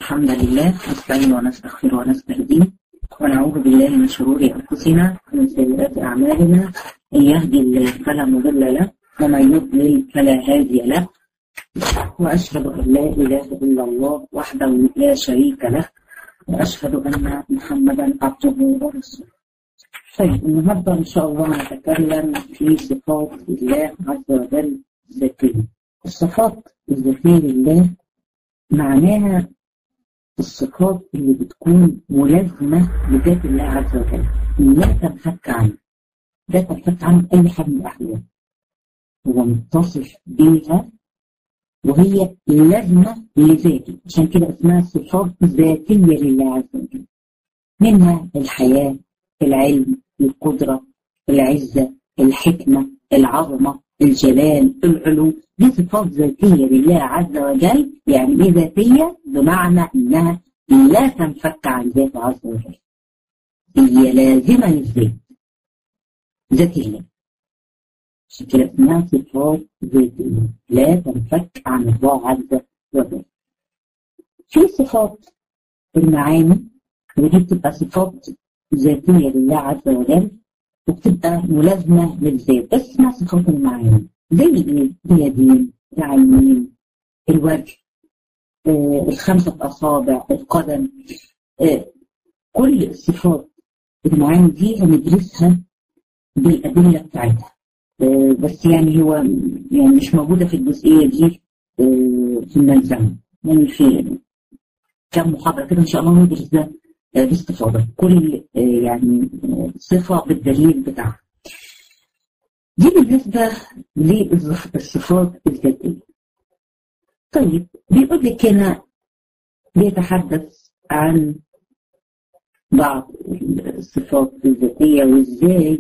الحمد لله نستعين ونستغفر ونستهديه ونعوذ بالله من شرور أنفسنا ومن سيئات أعمالنا إن يهدي الله فلا مضل له ومن يضلل فلا هادي له وأشهد أن لا إله إلا الله وحده لا شريك له وأشهد أن محمدا عبده ورسوله طيب النهارده إن شاء الله نتكلم في صفات الله عز وجل الذاتية الصفات الذاتية لله معناها الصفات اللي بتكون ملازمة لذات الله عز وجل لا تنفك عنه لا تنفك عنه أي حال من الأحوال هو متصف بها وهي لازمة لذاته عشان كده اسمها صفات ذاتية لله عز وجل منها الحياة العلم القدرة العزة الحكمة العظمة الجلال العلو دي صفات ذاتية لله عز وجل يعني ايه ذاتية بمعنى انها لا تنفك عن ذاته عز وجل هي لازمة للذات ذات الله عشان كده اسمها صفات ذاتية لا تنفك عن الله عز وجل في صفات المعاني ودي بتبقى صفات ذاتية لله عز وجل وبتبقى ملازمة للذات بس اسمها صفات المعاني زي ايه؟ اليدين العينين الوجه آه الخمسة أصابع القدم آه كل الصفات المعاني دي هندرسها بالأدلة بتاعتها آه بس يعني هو يعني مش موجودة في الجزئية دي آه في الملزمة يعني في كم محاضرة كده إن شاء الله ندرس ده باستفاضة كل يعني صفة بالدليل بتاعها دي بالنسبة للصفات الذاتية طيب بيقول لك هنا بيتحدث عن بعض الصفات الذاتية وازاي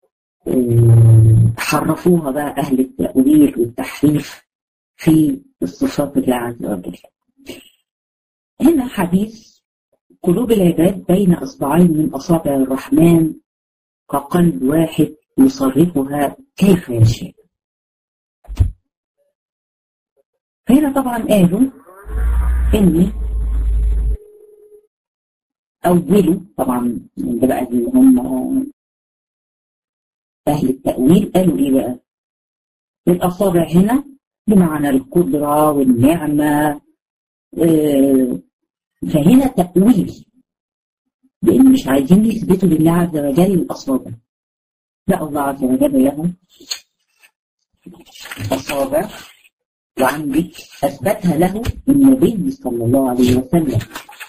حرفوها بقى أهل التأويل والتحريف في الصفات الله عز وجل هنا حديث قلوب العباد بين أصبعين من أصابع الرحمن كقلب واحد يصرفها كيف يشاء هنا طبعا قالوا إني أولوا طبعا ده بقى اللي هم أهل التأويل قالوا إيه بقى؟ الأصابع هنا بمعنى القدرة والنعمة آه فهنا تأويل لأن مش عايزين يثبتوا لله عز وجل الأصابع لا الله عز وجل له أصابع وعندك أثبتها له النبي صلى الله عليه وسلم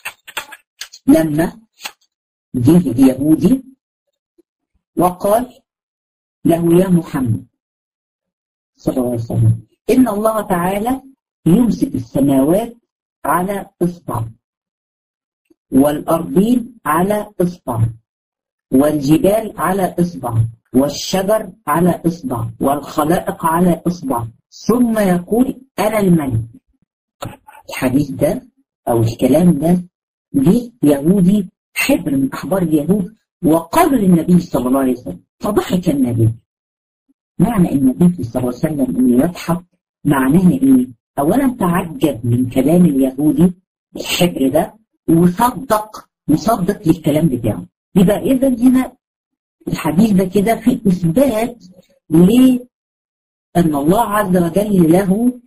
لما جه اليهودي وقال له يا محمد صلى الله عليه وسلم إن الله تعالى يمسك السماوات على إصبع والأرضين على إصبع والجبال على إصبع والشجر على إصبع والخلائق على إصبع ثم يقول أنا الملك الحديث ده أو الكلام ده جه يهودي حبر من أحبار اليهود وقال للنبي صلى الله عليه وسلم فضحك النبي معنى النبي صلى الله عليه وسلم انه يضحك معناها ايه؟ اولا تعجب من كلام اليهودي الحبر ده وصدق مصدق للكلام بتاعه يبقى اذا هنا الحديث ده كده في اثبات لان الله عز وجل له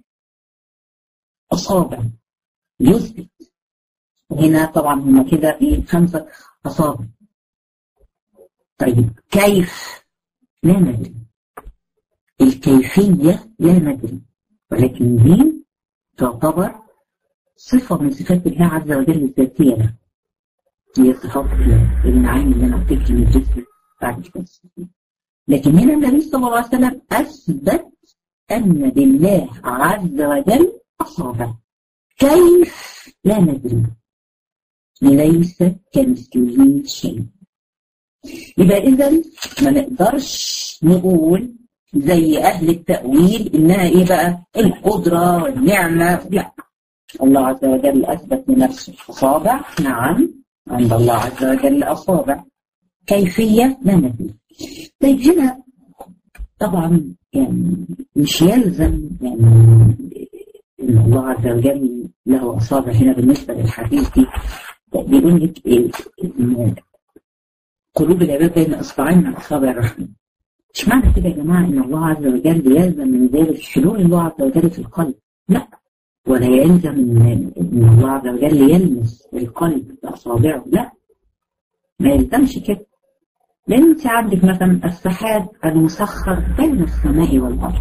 اصابع يثبت هنا طبعا هما كده ايه خمسه اصابع طيب كيف لا ندري الكيفيه لا ندري ولكن دي تعتبر صفة من صفات الله عز وجل الذاتية له هي صفات المعاني اللي أنا قلت لك ندرسها بعد كده لكن هنا النبي صلى الله عليه وسلم أثبت أن لله عز وجل أصابع كيف لا ندري ليس كمثله شيء يبقى إذا ما نقدرش نقول زي أهل التأويل إنها إيه بقى القدرة والنعمة لا الله عز وجل أثبت لنفسه أصابع نعم عند الله عز وجل أصابع كيفية لا ندري طيب هنا طبعا يعني مش يلزم يعني إن الله عز وجل له أصابع هنا بالنسبة للحديث دي بيقول لك إن قلوب العباد بين إصبعين من أصابع الرحمن مش معنى كده يا جماعة إن الله عز وجل يلزم من ذلك حلول الله عز وجل في القلب لا ولا يلزم إن الله عز وجل يلمس القلب بأصابعه لا ما يلزمش كده لأن أنت عندك مثلا السحاب المسخر بين السماء والأرض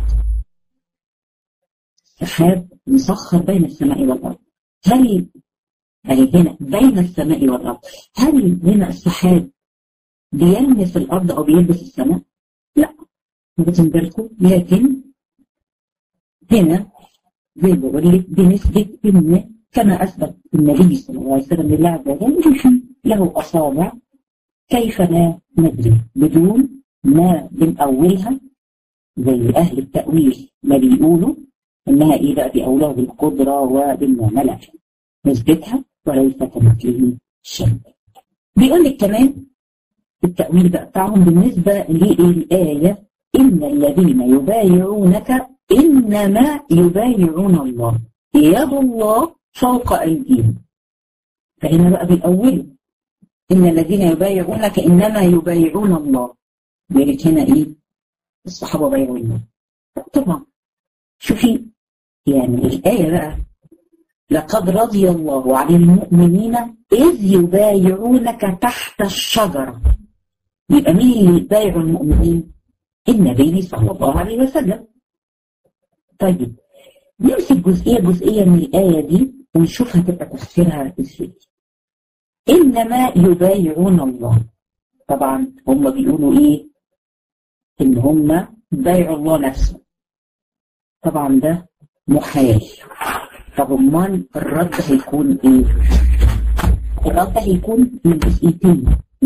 سحاب مسخر بين السماء والأرض هل يعني هنا بين السماء والأرض هل هنا السحاب بيلمس الأرض أو بيلبس السماء؟ لا واخدين بالكم لكن هنا زي ما بقول لك بنسبة إن كما أثبت النبي صلى الله عليه وسلم لله عز وجل له أصابع كيف لا ندري بدون ما بنأولها زي أهل التأويل ما بيقولوا إنها إيه بقى بأولاه بالقدرة وبالمعاملة نثبتها وليس كمثله شيء بيقول لك كمان التأويل بقى بتاعهم بالنسبة للآية إن الذين يبايعونك إنما يبايعون الله يد الله فوق أيديهم فهنا بقى بيأولوا إن الذين يبايعونك إنما يبايعون الله يقول هنا إيه الصحابة بايعوا الله طبعا شوفي يعني الآية بقى لقد رضي الله عن المؤمنين إذ يبايعونك تحت الشجرة يبقى مين اللي يبايع المؤمنين؟ النبي صلى الله عليه وسلم طيب نمسك جزئية جزئية من الآية دي ونشوف هتبقى تفسيرها ازاي إنما يبايعون الله طبعا هم بيقولوا إيه إن هم بايعوا الله نفسه طبعا ده محال طب امال الرد هيكون ايه الرد هيكون من جزئيتين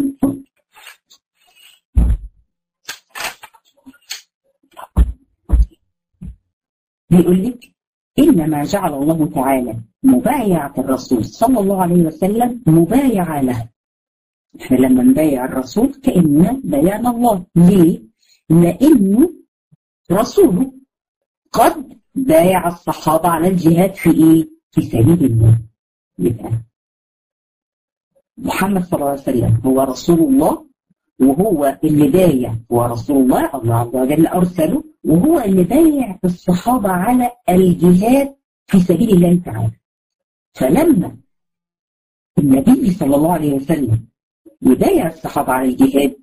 بيقول لك انما جعل الله تعالى مبايعة الرسول صلى الله عليه وسلم مبايعة له احنا لما نبايع الرسول كأننا بايعنا الله ليه؟ لأنه رسوله قد بايع الصحابة على الجهاد في ايه؟ في سبيل الله. يبقى محمد صلى الله عليه وسلم هو رسول الله وهو اللي بايع هو رسول الله الله عز وجل ارسله وهو اللي بايع الصحابة على الجهاد في سبيل الله تعالى. فلما النبي صلى الله عليه وسلم يبايع الصحابة على الجهاد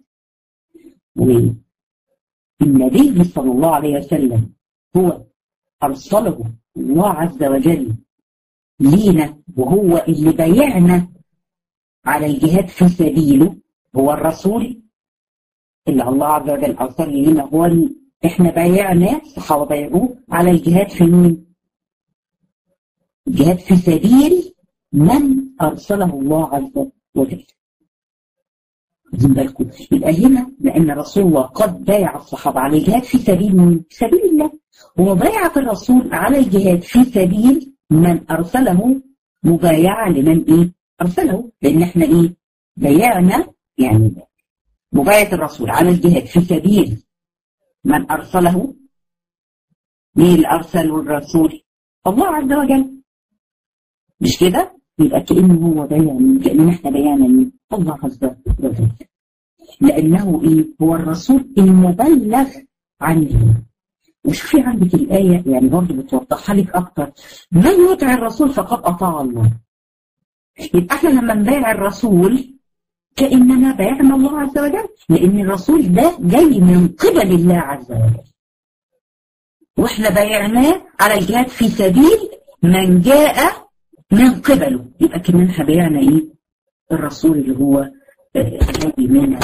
والنبي صلى الله عليه وسلم هو أرسله الله عز وجل لينا وهو اللي بايعنا على الجهاد في سبيله هو الرسول اللي الله عز وجل أرسل لنا هو اللي احنا بايعنا الصحابة بايعوه على الجهاد في مين؟ الجهاد في سبيل من أرسله الله عز وجل واخدين بالكم يبقى هنا لأن رسول الله قد بايع الصحابة على الجهاد في سبيل مين؟ سبيل الله ومبايعة الرسول على الجهاد في سبيل من أرسله مبايعة لمن إيه؟ أرسله لأن إحنا إيه؟ بايعنا يعني مبايعة الرسول على الجهاد في سبيل من أرسله مين اللي أرسله الرسول؟ الله عز وجل مش كده؟ يبقى كأنه هو بايع مين؟ كأننا إحنا بايعنا مين؟ الله عز وجل لأنه إيه؟ هو الرسول المبلغ عنه وشوفي عندك الآية يعني برضه بتوضحها لك أكتر من يطع الرسول فقد أطاع الله يبقى احنا لما نبايع الرسول كأننا بايعنا الله عز وجل لأن الرسول ده جاي من قبل الله عز وجل واحنا بايعناه على الجهاد في سبيل من جاء من قبله يبقى كمان بايعنا ايه الرسول اللي هو جاي من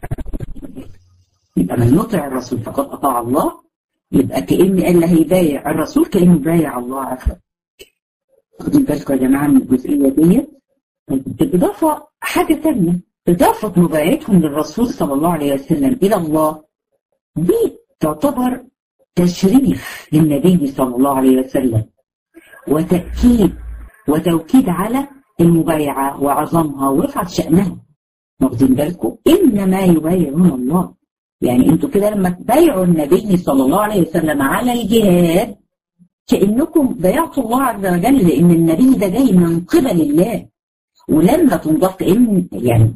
يبقى من يطع الرسول فقد أطاع الله يبقى كأن اللي هيبايع الرسول كأنه بايع الله عز وجل خدوا بالكم يا جماعة من الجزئية دي بالإضافة حاجة تانية إضافة مبايعتهم للرسول صلى الله عليه وسلم إلى الله دي تعتبر تشريف للنبي صلى الله عليه وسلم وتأكيد وتوكيد على المبايعة وعظمها ورفعة شأنها واخدين بالكم إنما يبايعون الله يعني انتوا كده لما تبايعوا النبي صلى الله عليه وسلم على الجهاد كأنكم ضيعتوا الله عز وجل لأن النبي ده جاي من قبل الله ولما تنضاف كأن يعني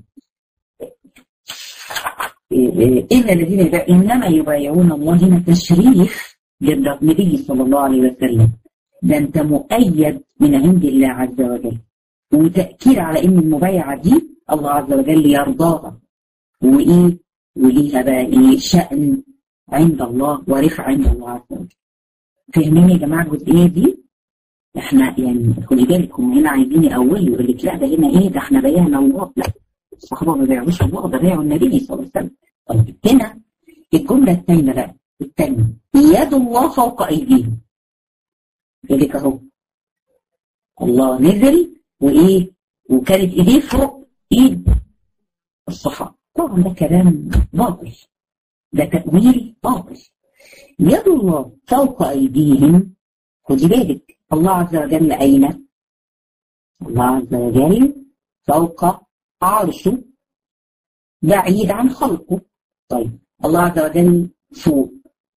إن الذين يبايع إنما يبايعون الله هنا تشريف للنبي صلى الله عليه وسلم ده أنت مؤيد من عند الله عز وجل وتأكيد على إن المبايعة دي الله عز وجل يرضاها وإيه وليها بقى إيه شأن عند الله ورفع عند الله عز وجل فاهمين يا جماعة الجزئية دي؟ احنا يعني خدي بالكم هنا عايزين يقولوا يقول لك لا ده هنا ايه ده احنا بايعنا الله لا الصحابه ما بيعوش الله ده بايعوا النبي صلى الله عليه وسلم طيب هنا الجمله الثانيه بقى الثانيه يد الله فوق ايديهم يقول لك اهو الله نزل وايه وكانت ايديه فوق ايد الصحابه طبعا ده كلام باطل ده تأويل باطل يد الله فوق أيديهم خدي بالك الله عز وجل أين؟ الله عز وجل فوق عرشه بعيد عن خلقه طيب الله عز وجل فوق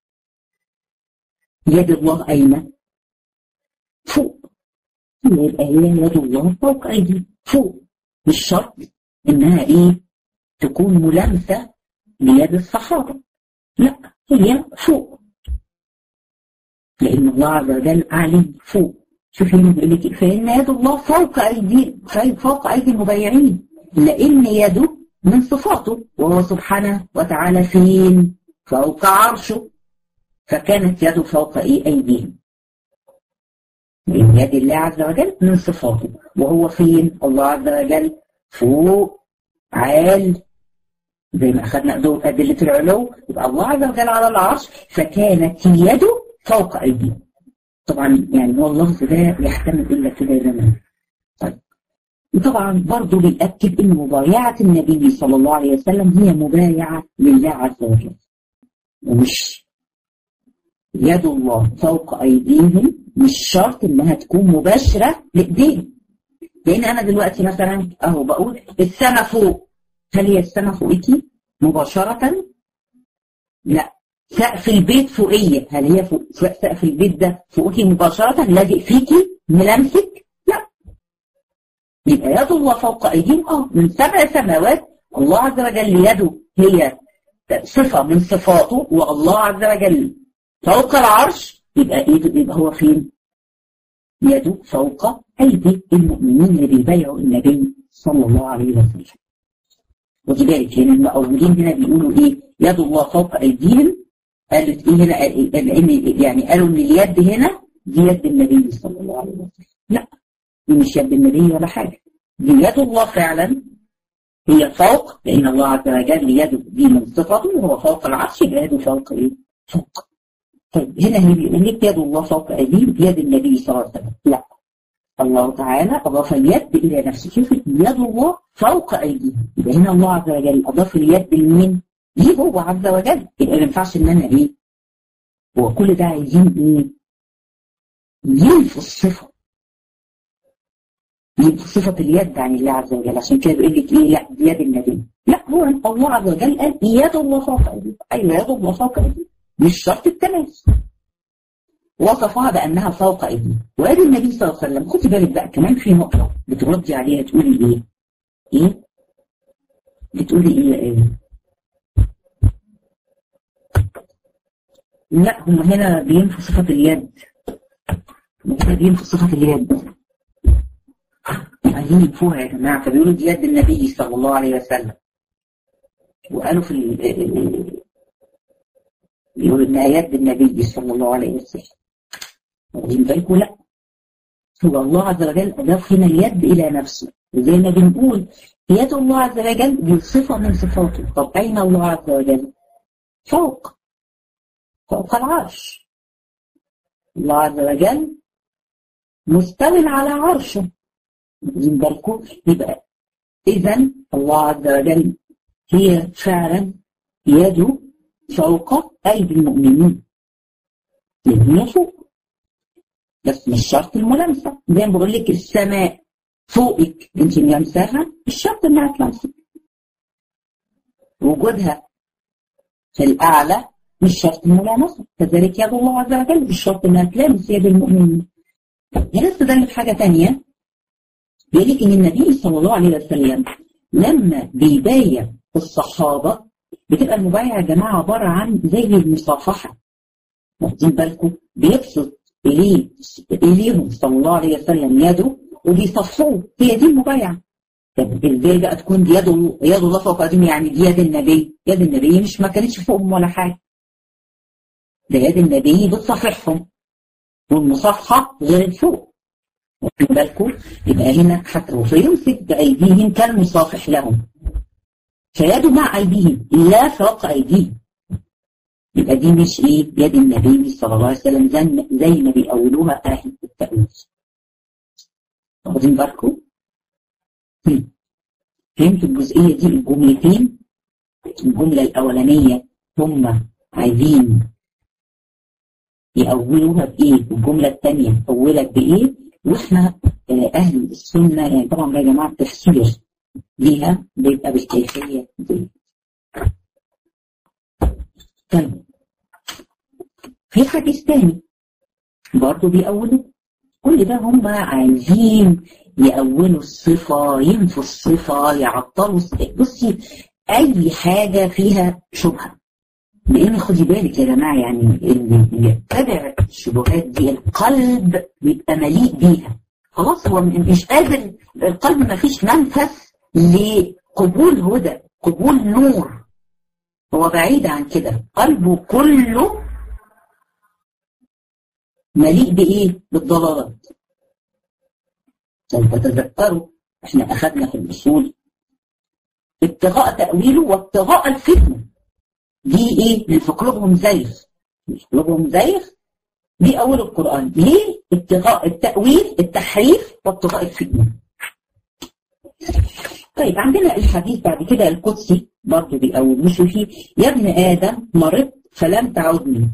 يد الله أين؟ فوق يبقى هي يد الله فوق أيدي فوق مش شرط إنها إيه تكون ملامسة ليد الصحابة لا هي فوق لأن الله عز وجل أعلن فوق شوف هنا بيقول لك فإن يد الله فوق أيدي فوق أيدي المبايعين لأن يده من صفاته وهو سبحانه وتعالى فين؟ فوق عرشه فكانت يده فوق إيه أيديهم لأن يد الله عز وجل من صفاته وهو فين؟ الله عز وجل فوق عال زي ما أخذنا أدلة العلو يبقى الله عز وجل على العرش فكانت يده فوق أيديهم طبعا يعني هو اللفظ ده يحتمل إلا كده زمان طيب وطبعا برضه بيأكد إن مبايعة النبي صلى الله عليه وسلم هي مبايعة لله عز وجل ومش يد الله فوق أيديهم مش شرط إنها تكون مباشرة لإيديهم لأن أنا دلوقتي مثلا أهو بقول السماء فوق هل هي السماء فوقيكي مباشرة؟ لا سقف البيت فوقية هل هي فوق سقف البيت ده فوقيكي مباشرة لازق فيكي ملامسك؟ لا يبقى يد الله فوق أيديهم اه من سبع سماوات الله عز وجل يده هي صفة من صفاته والله عز وجل فوق العرش يبقى ايده يبقى هو فين؟ يده فوق أيدي المؤمنين اللي بيبايعوا النبي صلى الله عليه وسلم وكذلك هنا المؤولين هنا بيقولوا ايه يد الله فوق ايديهم قالت ايه هنا لان يعني قالوا ان اليد هنا دي يد النبي صلى الله عليه وسلم لا دي مش يد النبي ولا حاجه دي يد الله فعلا هي فوق لان الله عز وجل يده دي من صفته وهو فوق العرش يبقى يده فوق ايه؟ فوق طيب هنا هي بيقول لك يد الله فوق ايديهم يد النبي صلى الله عليه وسلم لا الله تعالى أضاف اليد إلى نفسه شوف يد الله فوق أيديهم يبقى هنا الله عز وجل أضاف اليد لمين؟ ليه هو عز وجل يبقى ما ينفعش إن أنا إيه؟ هو كل ده عايزين إيه؟ ينفوا الصفة ينفوا صفة اليد عن الله عز وجل عشان كده بيقول لك إيه؟ لا دي يد النبي لا هو الله عز وجل قال يد الله فوق أيديهم أيوه يد الله فوق أيديهم مش شرط التماس وصفها بأنها فوق أيديه وأدي النبي صلى الله عليه وسلم خدي بالك بقى كمان في نقطة بتردي عليها تقولي إيه؟ إيه؟ بتقولي إيه يا إيه؟ لا هم هنا بينفوا صفة اليد هنا بينفوا صفة اليد عايزين ينفوها يا جماعة فبيقولوا دي يد النبي صلى الله عليه وسلم وقالوا في يقول إنها يد النبي صلى الله عليه وسلم واخدين بالكم لا هو الله عز وجل أضاف هنا اليد إلى نفسه وزي ما بنقول يد الله عز وجل دي صفة من صفاته طب أين الله عز وجل؟ فوق فوق العرش الله عز وجل مستوي على عرشه واخدين بالكم يبقى إذا الله عز وجل هي فعلا يده فوق أيدي المؤمنين لأن هي فوق بس مش شرط الملامسة زي ما بقول لك السماء فوقك انت ملامساها مش شرط انها تلامسك وجودها في الأعلى مش شرط الملامسة كذلك يد الله عز وجل مش شرط انها تلامس يد المؤمنين هنا استدل بحاجة تانية بيقول لك ان النبي صلى الله عليه وسلم لما بيبايع الصحابة بتبقى المبايعة يا جماعة عبارة عن زي المصافحة واخدين بالكم بيبسط إليه إليهم صلى الله عليه وسلم يده وبيصفوه هي دي المبايعة طب ازاي بقى تكون دي يد يد الله فوق ايديهم يعني دي يد النبي يد النبي مش ما كانتش فوقهم ولا حاجه ده يد النبي بتصافحهم والمصافحه غير الفوق واخدين بالكم يبقى هنا حتى فيمسك بايديهم كالمصافح لهم فيده مع ايديهم لا فوق ايديهم يبقى دي مش ايه يد النبي صلى الله عليه وسلم زي, زي ما بيقولوها اهل التأويل واخدين بالكم فهمتوا الجزئية دي الجملتين الجملة الأولانية هم عايزين يأولوها بإيه والجملة الثانية أولت بإيه وإحنا أهل السنة يعني طبعا يا جماعة التفسير ليها بيبقى بالكيفية دي طيب في حديث تاني برضه بيأولوا كل ده هم عايزين يأولوا الصفة ينفوا الصفة يعطلوا بصي أي حاجة فيها شبهة لأن خدي بالك يا جماعة يعني اللي يتبع الشبهات دي القلب بيبقى مليء بيها خلاص هو مش قادر القلب ما فيش منفذ لقبول هدى قبول نور هو بعيد عن كده قلبه كله مليء بإيه؟ بالضلالات لو تتذكروا احنا أخذنا في الأصول ابتغاء تأويله وابتغاء الفتنة دي إيه؟ من في قلوبهم زيغ في قلوبهم زيغ دي أول القرآن ليه؟ ابتغاء التأويل التحريف وابتغاء الفتنة طيب عندنا الحديث بعد كده القدسي برضه بيقول مش فيه يا ابن آدم مرضت فلم تعودني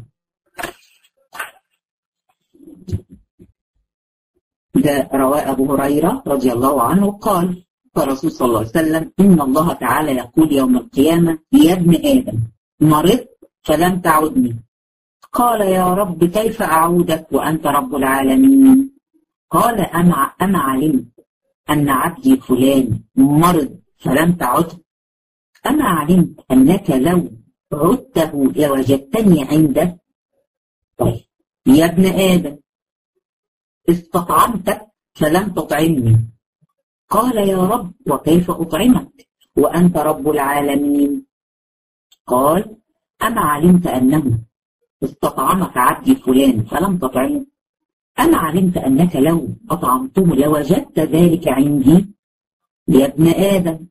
ده رواه أبو هريرة رضي الله عنه قال الرسول صلى الله عليه وسلم إن الله تعالى يقول يوم القيامة يا ابن آدم مرضت فلم تعدني قال يا رب كيف أعودك وأنت رب العالمين قال أما, أما علمت أن عبدي فلان مرض فلم تعده أما علمت أنك لو عدته لوجدتني عنده طيب يا ابن آدم استطعمتك فلم تطعمني قال يا رب وكيف أطعمك وأنت رب العالمين قال أما علمت أنه استطعمك عبدي فلان فلم تطعمه أما علمت أنك لو أطعمته لوجدت ذلك عندي يا ابن آدم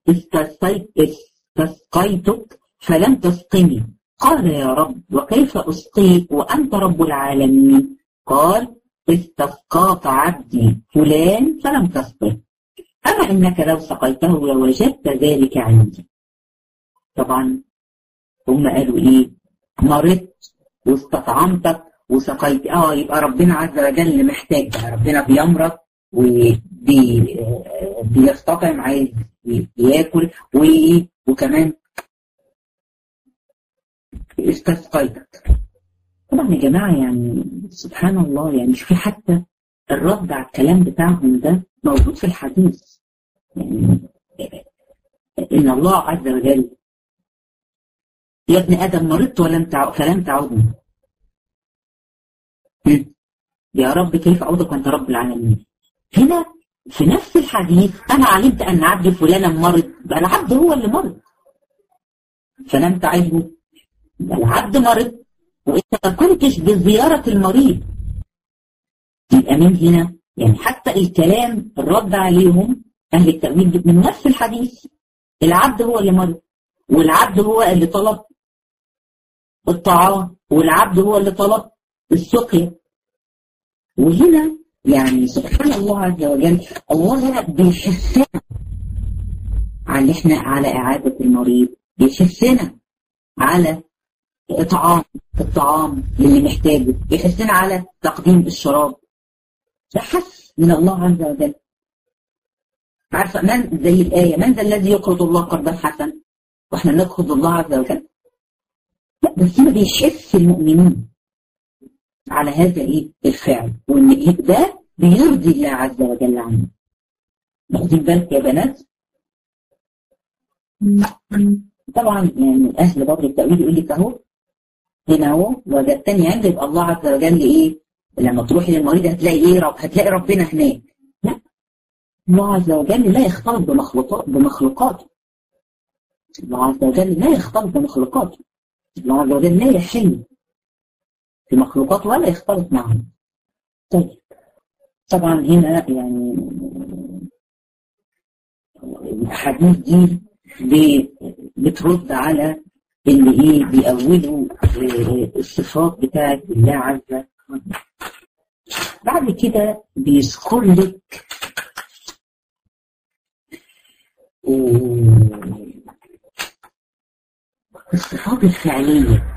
استسقيتك فلم تسقني قال يا رب وكيف أسقيك وأنت رب العالمين قال استسقاك عبدي فلان فلم تسقه أما إنك لو سقيته لوجدت ذلك عندي طبعا هم قالوا إيه مرضت واستطعمتك وسقيت اه يبقى ربنا عز وجل محتاج بقى ربنا بيمرض وبيستطعم عايز ياكل وكمان استسقيتك طبعا يا جماعة يعني سبحان الله يعني في حتى الرد على الكلام بتاعهم ده موجود في الحديث يعني إن الله عز وجل يا ابن آدم مرضت ولم تعود فلم تعودني يا رب كيف أعودك وأنت رب العالمين هنا في نفس الحديث أنا علمت أن عبدي فلانا مرض بقى العبد هو اللي مرض فلم تعده بقى العبد مرض وانت ما كنتش بزيارة المريض يبقى من هنا يعني حتى الكلام الرد عليهم أهل التأويل من نفس الحديث العبد هو اللي مرض والعبد هو اللي طلب الطعام والعبد هو اللي طلب السقيا وهنا يعني سبحان الله عز وجل الله بيحسنا على احنا على إعادة المريض بيحسنا على إطعام الطعام اللي محتاجه يحسنا على تقديم الشراب ده حس من الله عز وجل عارفة من زي الآية من ذا الذي يقرض الله قرضا حسنا واحنا نقرض الله عز وجل لا بس ما بيحس المؤمنين على هذا ايه الفعل وان إيه ده بيرضي الله عز وجل عنه واخدين بالك يا بنات طبعا يعني اهل برضه التاويل يقول لك اهو هنا اهو وجدتني عند يبقى الله عز وجل ايه لما تروحي للمريض هتلاقي ايه رب هتلاقي ربنا هناك لا الله عز وجل لا يختلط بمخلوقات بمخلوقاته الله عز وجل لا يختلط بمخلوقاته الله عز وجل لا يحل في مخلوقات ولا يختلط معهم طيب طبعا هنا يعني الأحاديث دي بترد على اللي ايه بيأولوا الصفات بتاعت الله عز وجل بعد كده بيذكر لك الصفات الفعليه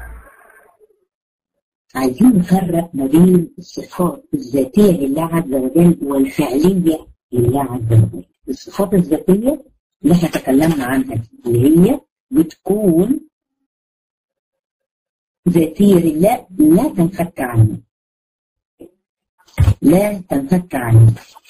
عايزين نفرق ما بين الصفات الذاتية لله عز وجل والفعلية لله عز وجل الصفات الذاتية اللي احنا تكلمنا عنها اللي هي بتكون ذاتية لله لا تنفك عنه لا تنفك عنه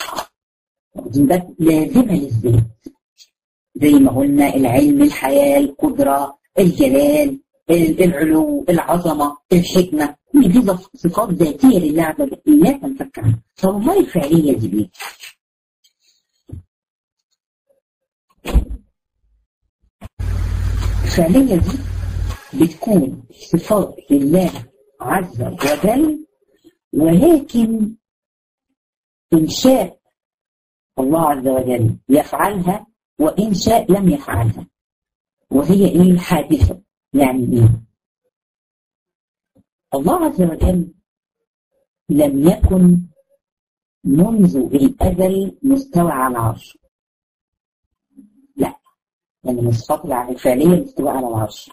لازمة للذات زي ما قلنا العلم الحياة القدرة الجلال العلو العظمة الحكمة كل دي صفات ذاتية لله عز وجل لا تنفك عنها طب ما الفعلية دي ليه؟ الفعلية دي بتكون صفات لله عز وجل ولكن إن شاء الله عز وجل يفعلها وإن شاء لم يفعلها وهي إيه الحادثة يعني إيه الله عز وجل لم يكن منذ الأزل مستوى على العرش لا يعني مستطلع الفعلية مستوى على العرش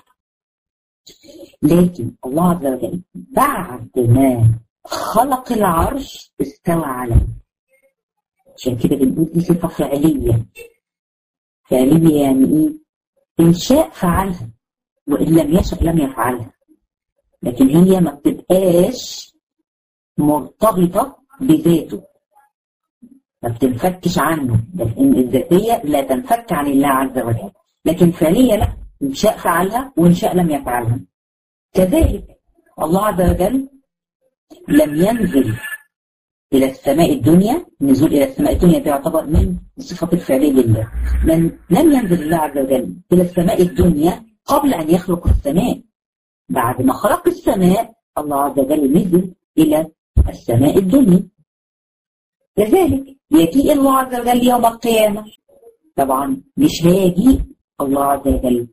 لكن الله عز وجل بعد ما خلق العرش استوى عليه عشان كده بنقول دي صفة فعلية فعلية يعني ايه؟ إن شاء فعلها وإن لم يشأ لم يفعلها لكن هي ما بتبقاش مرتبطة بذاته ما بتنفكش عنه لكن الذاتية لا تنفك عن الله عز وجل لكن فعلية لا إن شاء فعلها وإن شاء لم يفعلها كذلك الله عز وجل لم ينزل إلى السماء الدنيا النزول إلى السماء الدنيا تعتبر من الصفات الفعلية لله من لم ينزل الله عز وجل إلى السماء الدنيا قبل أن يخلق السماء بعد ما خلق السماء الله عز وجل نزل إلى السماء الدنيا كذلك يجيء الله عز وجل يوم القيامة طبعا مش هيجي الله عز وجل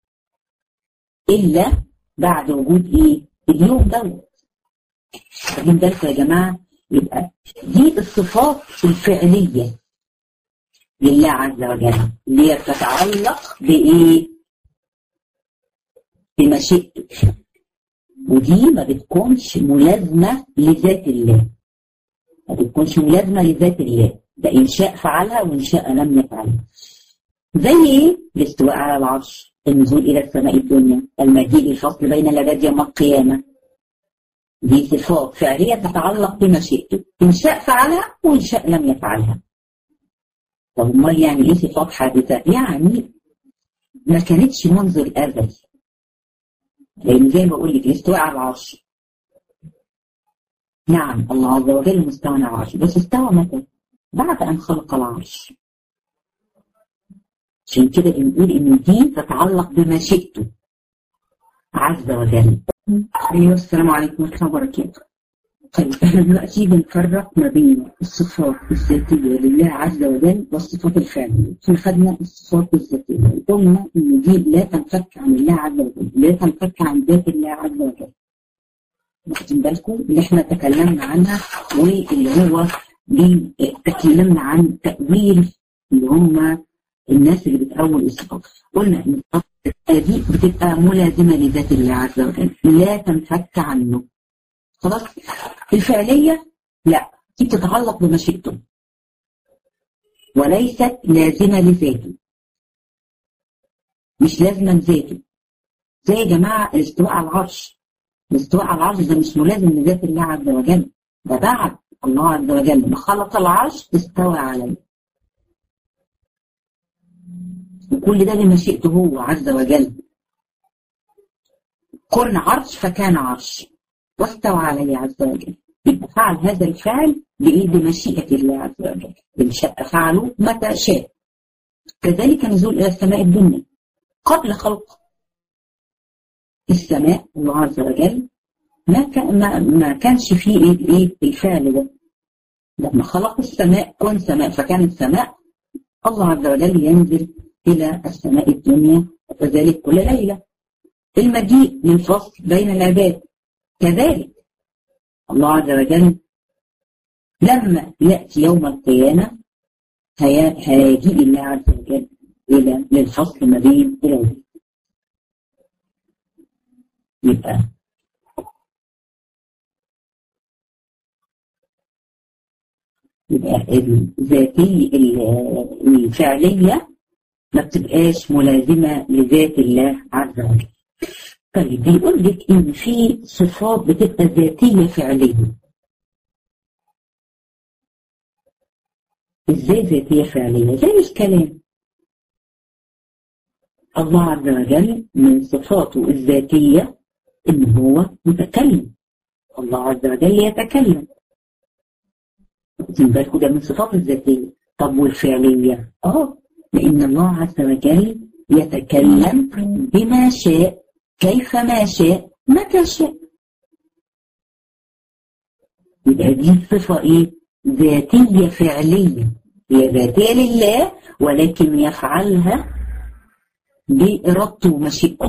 إلا بعد وجود إيه اليوم دوت واخدين بالكم يا جماعة يبقى دي الصفات الفعلية لله عز وجل اللي هي بتتعلق بإيه بمشيئته ودي ما بتكونش ملازمة لذات الله ما بتكونش ملازمة لذات الله ده إن شاء فعلها وإن شاء لم يفعلها زي إيه؟ الاستواء على العرش النزول إلى السماء الدنيا المجيء الفصل بين العباد يوم القيامة دي صفات فعلية تتعلق بمشيئته إن شاء فعلها وإن شاء لم يفعلها طب امال يعني إيه صفات حادثة؟ يعني ما كانتش منذ الأزل لأن زي ما بقول لك الاستواء على العرش نعم الله عز وجل مستوى على العرش بس استوى متى؟ بعد أن خلق العرش عشان كده بنقول إن دي تتعلق بمشيئته عز وجل أيوة السلام عليكم ورحمة الله وبركاته طيب احنا دلوقتي بنفرق ما بين الصفات الذاتية لله عز وجل والصفات الفعلية احنا خدنا الصفات الذاتية قلنا ان دي لا تنفك عن الله عز وجل لا تنفك عن ذات الله عز وجل واخدين بالكم اللي احنا تكلمنا عنها واللي هو تكلمنا عن تأويل اللي هم الناس اللي بتأول الصفات قلنا ان دي بتبقى ملازمة لذات الله عز وجل لا تنفك عنه خلاص الفعلية لا دي بتتعلق بمشيئته وليست لازمة لذاته مش لازمة لذاته زي يا جماعة الاستواء على العرش الاستواء على العرش ده مش ملازم لذات الله عز وجل ده بعد الله عز وجل ما خلق العرش استوى عليه وكل ده بمشيئته هو عز وجل كن عرش فكان عرش واستوى عليه عز وجل يبقى فعل هذا الفعل بإيه بمشيئة الله عز وجل إن شاء فعله متى شاء كذلك نزول إلى السماء الدنيا قبل خلق السماء الله عز وجل ما كان ما, ما كانش فيه ايه ايه الفعل ده لما خلق السماء كون سماء فكانت سماء الله عز وجل ينزل الى السماء الدنيا وكذلك كل ليله المجيء للفصل بين العباد كذلك الله عز وجل لما ياتي يوم القيامه هيجيء الله عز وجل الى للفصل ما بين العباد يبقى يبقى الذاتي الفعلية ما بتبقاش ملازمة لذات الله عز وجل طيب بيقول لك ان في صفات بتبقى ذاتية فعلية ازاي ذاتية فعلية زي الكلام الله عز وجل من صفاته الذاتية ان هو متكلم الله عز وجل يتكلم واخدين بالكم ده من صفات الذاتية طب والفعلية اه لأن الله عز وجل يتكلم بما شاء كيف ما شاء متى شاء يبقى دي صفة ايه ذاتية فعلية هي ذاتية لله ولكن يفعلها بإرادته ومشيئته